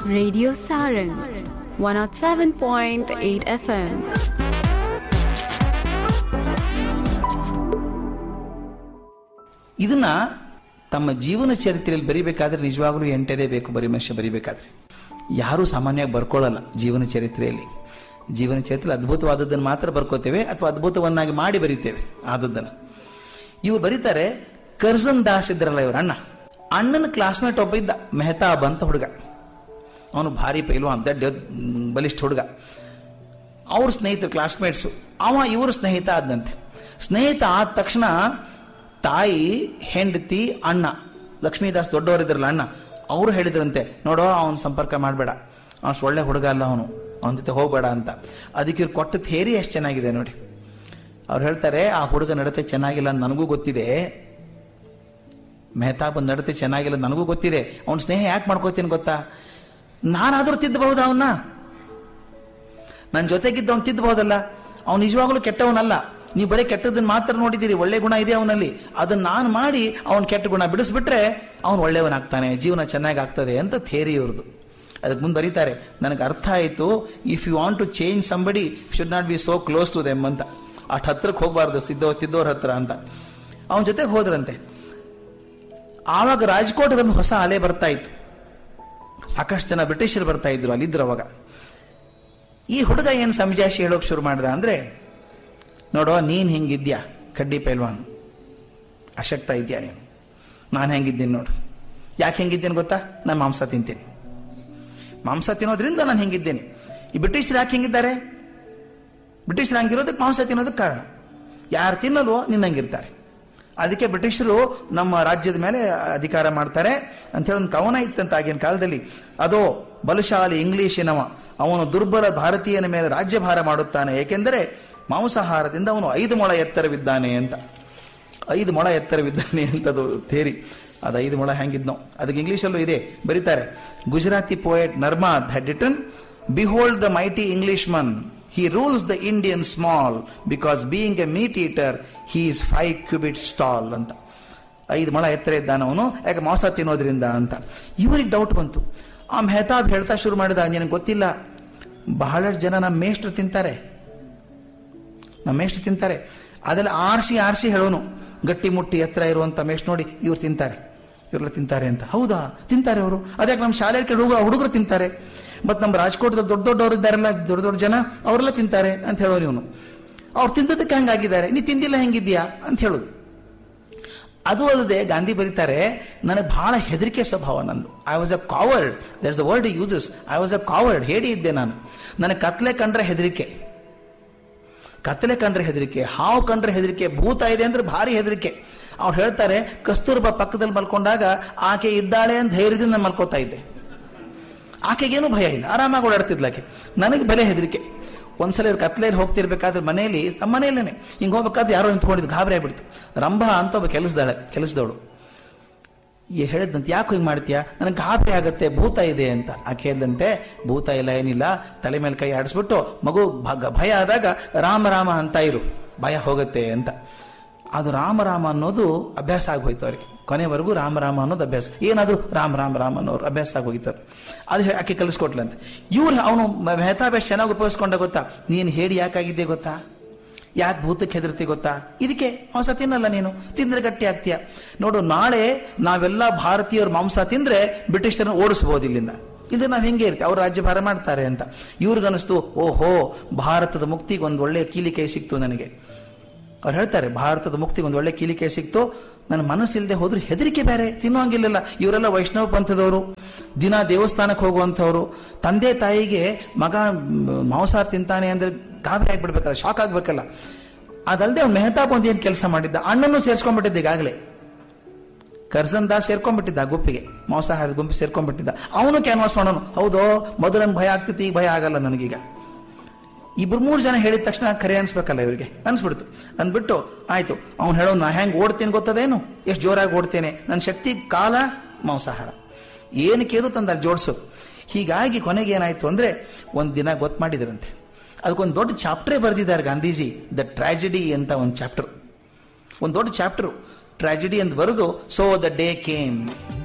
Radio Sarang 107.8 FM. ಇದನ್ನ ತಮ್ಮ ಜೀವನ ಚರಿತ್ರೆಯಲ್ಲಿ ಬರಿಬೇಕಾದ್ರೆ ನಿಜವಾಗ್ಲೂ ಎಂಟದೇ ಬೇಕು ಬರೀ ಮನುಷ್ಯ ಬರಿಬೇಕಾದ್ರೆ ಯಾರೂ ಸಾಮಾನ್ಯವಾಗಿ ಬರ್ಕೊಳ್ಳಲ್ಲ ಜೀವನ ಚರಿತ್ರೆಯಲ್ಲಿ ಜೀವನ ಚರಿತ್ರೆ ಅದ್ಭುತವಾದದ್ದನ್ನು ಮಾತ್ರ ಬರ್ಕೋತೇವೆ ಅಥವಾ ಅದ್ಭುತವನ್ನಾಗಿ ಮಾಡಿ ಬರಿತೇವೆ ಆದದ್ದನ್ನು ಇವ್ರು ಬರೀತಾರೆ ಕರ್ಜನ್ ದಾಸ್ ಇದ್ರಲ್ಲ ಇವ್ರ ಅಣ್ಣ ಅಣ್ಣನ ಕ್ಲಾಸ್ಮೇಟ್ ಒಬ್ಬ ಇದ್ದ ಮೆಹತಾಬ್ ಅಂತ ಹುಡುಗ ಅವನು ಭಾರಿ ಪೈಲ್ವಾನ್ ದಡ್ಡ ಬಲಿಷ್ಠ ಹುಡುಗ ಅವ್ರ ಸ್ನೇಹಿತರು ಕ್ಲಾಸ್ಮೇಟ್ಸು ಅವ ಇವ್ರ ಸ್ನೇಹಿತ ಆದಂತೆ ಸ್ನೇಹಿತ ಆದ ತಕ್ಷಣ ತಾಯಿ ಹೆಂಡತಿ ಅಣ್ಣ ಲಕ್ಷ್ಮೀದಾಸ್ ದೊಡ್ಡವರಿದ್ರಲ್ಲ ಅಣ್ಣ ಅವರು ಹೇಳಿದ್ರಂತೆ ನೋಡೋ ಅವನ ಸಂಪರ್ಕ ಮಾಡಬೇಡ ಅವನು ಒಳ್ಳೆ ಹುಡುಗ ಅಲ್ಲ ಅವನು ಅವನ ಜೊತೆ ಹೋಗ್ಬೇಡ ಅಂತ ಅದಕ್ಕೆ ಇವ್ರು ಕೊಟ್ಟ ಥೇರಿ ಎಷ್ಟು ಚೆನ್ನಾಗಿದೆ ನೋಡಿ ಅವ್ರು ಹೇಳ್ತಾರೆ ಆ ಹುಡುಗ ನಡತೆ ಚೆನ್ನಾಗಿಲ್ಲ ಅಂತ ನನಗೂ ಗೊತ್ತಿದೆ ಮೆಹತಾಬ್ ನಡತೆ ಚೆನ್ನಾಗಿಲ್ಲ ನನಗೂ ಗೊತ್ತಿದೆ ಅವನ ಸ್ನೇಹ ಯಾಕೆ ಮಾಡ್ಕೋತೀನಿ ಗೊತ್ತಾ ನಾನಾದ್ರೂ ತಿದ್ದಬಹುದ ಅವನ್ನ ನನ್ನ ಜೊತೆಗಿದ್ದ ಅವ್ನು ತಿದ್ದಬಹುದಲ್ಲ ಅವ್ನು ನಿಜವಾಗ್ಲೂ ಕೆಟ್ಟವನಲ್ಲ ನೀವು ಬರೀ ಕೆಟ್ಟದನ್ನ ಮಾತ್ರ ನೋಡಿದ್ದೀರಿ ಒಳ್ಳೆ ಗುಣ ಇದೆ ಅವನಲ್ಲಿ ಅದನ್ನ ನಾನು ಮಾಡಿ ಅವನ ಕೆಟ್ಟ ಗುಣ ಬಿಡಿಸ್ಬಿಟ್ರೆ ಅವನು ಒಳ್ಳೆಯವನಾಗ್ತಾನೆ ಜೀವನ ಚೆನ್ನಾಗಿ ಆಗ್ತದೆ ಅಂತ ಥೇರಿ ಇವ್ರದ್ದು ಅದಕ್ಕೆ ಮುಂದೆ ಬರೀತಾರೆ ನನಗೆ ಅರ್ಥ ಆಯಿತು if you want to change somebody should not be so close to them ಅಂತ ಅಷ್ಟು ಹತ್ರಕ್ಕೆ ಹೋಗಬಾರ್ದು ಸಿದ್ದೋ ತಿದ್ದೋರ್ ಹತ್ರ ಅಂತ ಅವನ ಜೊತೆಗೆ ಹೋದ್ರಂತೆ ಆವಾಗ ರಾಜ್ಕೋಟದಲ್ಲಿ ಹೊಸ ಅಲೆ ಬರ್ತಾ ಇತ್ತು ಸಾಕಷ್ಟು ಜನ ಬ್ರಿಟಿಷರು ಬರ್ತಾ ಇದ್ರು ಅಲ್ಲಿದ್ರು ಅವಾಗ ಈ ಹುಡುಗ ಏನು ಸಮಜಾಯಿಷಿ ಹೇಳೋಕೆ ಶುರು ಮಾಡ್ದ ಅಂದ್ರೆ ನೋಡೋ ನೀನ್ ಹಿಂಗಿದ್ಯಾ ಕಡ್ಡಿ ಪೈಲ್ವಾನ್ ಅಶಕ್ತ ಇದ್ಯಾ ನೀನು ನಾನು ಹೆಂಗಿದ್ದೀನಿ ನೋಡು ಯಾಕೆ ಹೆಂಗಿದ್ದೇನೆ ಗೊತ್ತಾ ನಾನು ಮಾಂಸ ತಿಂತೀನಿ ಮಾಂಸ ತಿನ್ನೋದ್ರಿಂದ ನಾನು ಹೆಂಗಿದ್ದೇನೆ ಈ ಬ್ರಿಟಿಷರು ಯಾಕೆ ಹೆಂಗಿದ್ದಾರೆ ಬ್ರಿಟಿಷರು ಹಂಗಿರೋದಕ್ಕೆ ಮಾಂಸ ತಿನ್ನೋದಕ್ಕೆ ಕಾರಣ ಯಾರು ತಿನ್ನಲ್ವೋ ನಿನ್ನಂಗಿರ್ತಾರೆ ಅದಕ್ಕೆ ಬ್ರಿಟಿಷರು ನಮ್ಮ ರಾಜ್ಯದ ಮೇಲೆ ಅಧಿಕಾರ ಮಾಡ್ತಾರೆ ಅಂತ ಹೇಳಿ ಒಂದು ಕವನ ಇತ್ತಂತ ಆಗಿನ ಕಾಲದಲ್ಲಿ ಅದೋ ಬಲಶಾಲಿ ಇಂಗ್ಲಿಶಿನವ ಅವನು ದುರ್ಬಲ ಭಾರತೀಯನ ಮೇಲೆ ರಾಜ್ಯಭಾರ ಮಾಡುತ್ತಾನೆ ಏಕೆಂದರೆ ಮಾಂಸಾಹಾರದಿಂದ ಅವನು ಐದು ಮೊಳ ಎತ್ತರವಿದ್ದಾನೆ ಅಂತ ಐದು ಮೊಳ ಎತ್ತರವಿದ್ದಾನೆ ಅಂತದು ಥೇರಿ ಅದು ಐದು ಮೊಳ ಹೆಂಗಿದ್ನೋ ಅದಕ್ಕೆ ಇಂಗ್ಲಿಷಲ್ಲೂ ಇದೆ ಬರೀತಾರೆ Gujarati poet Narmad had written behold the mighty English man he rules the Indian small because being a meat eater he is five cubits tall ಅಂತ ಐದು ಮೊಳ ಎತ್ತರ ಇದ್ದಾನವನು ಯಾಕೆ ಮಾಂಸ ತಿನ್ನೋದ್ರಿಂದ ಅಂತ ಇವರಿಗೆ ಡೌಟ್ ಬಂತು ಆ ಮೆಹತಾಬ್ ಹೇಳ್ತಾ ಶುರು ಮಾಡಿದ ನಿನಗೆ ಗೊತ್ತಿಲ್ಲ ಬಹಳಷ್ಟು ಜನ ನಮ್ಮ ಮೇಷ್ಟ್ರು ತಿಂತಾರೆ ನಮ್ಮ ಮೇಷ್ಟ್ರು ತಿಂತಾರೆ ಅದೆಲ್ಲ ಆರಿಸಿ ಆರಿಸಿ ಹೇಳೋನು ಗಟ್ಟಿ ಮುಟ್ಟಿ ಎತ್ತರ ಇರುವಂತ ಮೇಷ್ಟ್ ನೋಡಿ ಇವ್ರು ತಿಂತಾರೆ ಇವರೆಲ್ಲ ತಿಂತಾರೆ ಅಂತ ಹೌದಾ ತಿಂತಾರೆ ಅವರು ಅದ್ಯಾಕೆ ನಮ್ಮ ಶಾಲೆಯಲ್ಲಿ ಕೆಲವು ಹುಡುಗ ಹುಡುಗರು ತಿಂತಾರೆ ಮತ್ತು ನಮ್ಮ ರಾಜ್ಕೋಟದಲ್ಲಿ ದೊಡ್ಡ ದೊಡ್ಡವರು ಇದ್ದಾರಲ್ಲ ದೊಡ್ಡ ದೊಡ್ಡ ಜನ ಅವರೆಲ್ಲ ತಿಂತಾರೆ ಅಂತ ಹೇಳೋನು ಇವನು ಅವ್ರು ತಿಂದದಕ್ಕೆ ಹಂಗಾಗಿದ್ದಾರೆ ನೀ ತಿಂದಿಲ್ಲ ಹೆಂಗಿದ್ಯಾ ಅಂತ ಹೇಳೋದು ಅದು ಅಲ್ಲದೆ ಗಾಂಧಿ ಬರೀತಾರೆ ನನಗೆ ಬಹಳ ಹೆದರಿಕೆ ಸ್ವಭಾವ ನಂದು I was a coward that's the word uses I was a coward ಹೇಳಿ ಇದ್ದೆ ನಾನು ನನಗೆ ಕತ್ಲೆ ಕಂಡ್ರೆ ಹೆದರಿಕೆ ಕತ್ತಲೆ ಕಂಡ್ರೆ ಹೆದರಿಕೆ ಹಾವು ಕಂಡ್ರೆ ಹೆದರಿಕೆ ಭೂತ ಇದೆ ಅಂದ್ರೆ ಭಾರಿ ಹೆದರಿಕೆ ಅವ್ರು ಹೇಳ್ತಾರೆ ಕಸ್ತೂರ್ಬಾ ಪಕ್ಕದಲ್ಲಿ ಮಲ್ಕೊಂಡಾಗ ಆಕೆ ಇದ್ದಾಳೆ ಅಂತ ಧೈರ್ಯದಿಂದ ನಾನು ಮಲ್ಕೋತಾ ಇದ್ದೆ ಆಕೆಗೇನು ಭಯ ಇಲ್ಲ ಆರಾಮಾಗಿ ಓಡಾಡ್ತಿದ್ಲಾಕೆ ನನಗೆ ಬಲೆ ಹೆದರಿಕೆ ಒಂದ್ಸಲ ಇವ್ರು ಕತ್ಲೆಯಲ್ಲಿ ಹೋಗ್ತಿರ್ಬೇಕಾದ್ರೆ ಮನೆಯಲ್ಲಿ ನಮ್ಮ ಮನೆಯಲ್ಲೇನೆ ಹಿಂಗೆ ಹೋಗ್ಬೇಕಾದ್ರೆ ಯಾರೋ ನಿಂತ್ಕೊಂಡಿದ್ದು ಗಾಬರಿ ಆಗ್ಬಿಡ್ತು ರಂಭ ಅಂತ ಒಬ್ಬ ಕೆಲಸದಾಳೆ ಕೆಲಸದವಳು ಈ ಹೇಳಿದಂತೆ ಯಾಕೆ ಹಿಂಗೆ ಮಾಡ್ತೀಯಾ ನನಗೆ ಗಾಬರಿ ಆಗತ್ತೆ ಭೂತ ಇದೆ ಅಂತ ಆಕೆ ಹೇಳಿದಂತೆ ಭೂತ ಇಲ್ಲ ಏನಿಲ್ಲ ತಲೆ ಮೇಲೆ ಕೈ ಆಡಿಸ್ಬಿಟ್ಟು ಮಗು ಭಗ- ಭಯ ಆದಾಗ ರಾಮ ರಾಮ ಅಂತ ಇರು ಭಯ ಹೋಗುತ್ತೆ ಅಂತ ಅದು ರಾಮ ರಾಮ ಅನ್ನೋದು ಅಭ್ಯಾಸ ಆಗೋಯ್ತು ಅವ್ರಿಗೆ ಕೊನೆವರೆಗೂ ರಾಮ ರಾಮ ಅನ್ನೋದು ಅಭ್ಯಾಸ ಏನಾದ್ರು ರಾಮ ರಾಮ ರಾಮ ಅನ್ನೋರು ಅಭ್ಯಾಸ ಆಗೋಗಿತ್ತು ಅದು ಅದು ಹೇ- ಆಕೆ ಕಲಿಸ್ಕೊಟ್ಲಂತೆ ಇವ್ರು ಅವನು ಮೆಹತಾಭ್ಯಾಸ ಚೆನ್ನಾಗಿ ಉಪಯೋಗಿಸ್ಕೊಂಡ ಗೊತ್ತಾ ನೀನು ಹೇಳಿ ಯಾಕಾಗಿದ್ದೆ ಗೊತ್ತಾ ಯಾಕೆ ಭೂತಕ್ಕೆ ಹೆದರ್ತಿ ಗೊತ್ತಾ ಇದಕ್ಕೆ ಮಾಂಸ ತಿನ್ನಲ್ಲ ನೀನು ತಿಂದ್ರೆ ಗಟ್ಟಿ ಆಗ್ತೀಯ ನೋಡು ನಾಳೆ ನಾವೆಲ್ಲ ಭಾರತೀಯರು ಮಾಂಸ ತಿಂದ್ರೆ ಬ್ರಿಟಿಷರನ್ನ ಓಡಿಸ್ಬೋದು ಇಲ್ಲಿಂದ ಇದು ನಾವು ಹೆಂಗೆ ಇರ್ತೀವಿ ಅವ್ರು ರಾಜ್ಯಭಾರ ಮಾಡ್ತಾರೆ ಅಂತ ಇವ್ರಿಗನಿಸ್ತು ಓಹೋ ಭಾರತದ ಮುಕ್ತಿಗೆ ಒಂದು ಒಳ್ಳೆ ಕೀಲಿಕೈ ಸಿಕ್ತು ನನಗೆ ಅವ್ರು ಹೇಳ್ತಾರೆ ಭಾರತದ ಮುಕ್ತಿಗೆ ಒಂದು ಒಳ್ಳೆ ಕೀಲಿಕೈ ಸಿಕ್ತು ನನ್ನ ಮನಸ್ಸಿಲ್ಲದೆ ಹೋದ್ರೆ ಹೆದರಿಕೆ ಬೇರೆ ತಿನ್ನುವಂಗಿಲ್ಲ ಇವರೆಲ್ಲ ವೈಷ್ಣವ ಪಂಥದವರು ದಿನ ದೇವಸ್ಥಾನಕ್ಕೆ ಹೋಗುವಂಥವ್ರು ತಂದೆ ತಾಯಿಗೆ ಮಗ ಮ್, ಮಾಂಸಾಹಾರ ತಿಂತಾನೆ ಅಂದ್ರೆ ಗಾಬರಿ ಆಗ್ಬಿಡ್ಬೇಕಲ್ಲ ಶಾಕ್ ಆಗ್ಬೇಕಲ್ಲ ಅದಲ್ಲದೆ ಅವ್ನು ಮೆಹತಾಬ್ ಒಂದು ಏನು ಕೆಲಸ ಮಾಡಿದ್ದ ಅಣ್ಣನ್ನು ಸೇರ್ಸ್ಕೊಂಡ್ಬಿಟ್ಟಿದ್ದ ಈಗಾಗಲೇ ಕರ್ಸನ್ ದಾಸ್ ಸೇರ್ಕೊಂಡ್ಬಿಟ್ಟಿದ್ದ ಆ ಗುಂಪಿಗೆ ಮಾಂಸಾಹಾರದ ಗುಂಪು ಸೇರ್ಕೊಂಡ್ಬಿಟ್ಟಿದ್ದ ಅವನು ಕ್ಯಾನ್ವಾಸ್ ಮಾಡೋನು ಹೌದೋ ಮೊದಲು ನಂಗೆ ಭಯ ಆಗ್ತಿತ್ತು ಈಗ ಭಯ ಆಗಲ್ಲ ನನಗೀಗ ಇಬ್ರು ಮೂರು ಜನ ಹೇಳಿದ ತಕ್ಷಣ ಖರೆ ಅನ್ಸ್ಬೇಕಲ್ಲ ಇವರಿಗೆ ಅನ್ಸ್ಬಿಡ್ತು ಅಂದ್ಬಿಟ್ಟು ಆಯ್ತು ಅವ್ನು ಹೇಳೋ ನಾ ಹೆಂಗ್ ಓಡ್ತೀನಿ ಗೊತ್ತದೇನು ಎಷ್ಟು ಜೋರಾಗಿ ಓಡ್ತೇನೆ ನನ್ನ ಶಕ್ತಿ ಕಾಲ ಮಾಂಸಾಹಾರ ಏನು ಕೇದು ತಂದ ಅಲ್ಲಿ ಜೋಡಿಸು ಹೀಗಾಗಿ ಕೊನೆಗೆ ಏನಾಯ್ತು ಅಂದ್ರೆ ಒಂದ್ ದಿನ ಗೊತ್ತು ಮಾಡಿದ್ರಂತೆ ಅದಕ್ಕೊಂದು ದೊಡ್ಡ ಚಾಪ್ಟರೇ ಬರೆದಿದ್ದಾರೆ ಗಾಂಧೀಜಿ ದ ಟ್ರಾಜಿಡಿ ಅಂತ ಒಂದು ಚಾಪ್ಟರ್ ಒಂದು ದೊಡ್ಡ ಚಾಪ್ಟರ್ ಟ್ರಾಜಿಡಿ ಅಂತ ಬರೆದು ಸೋ ದ ಡೇ ಕೇಮ್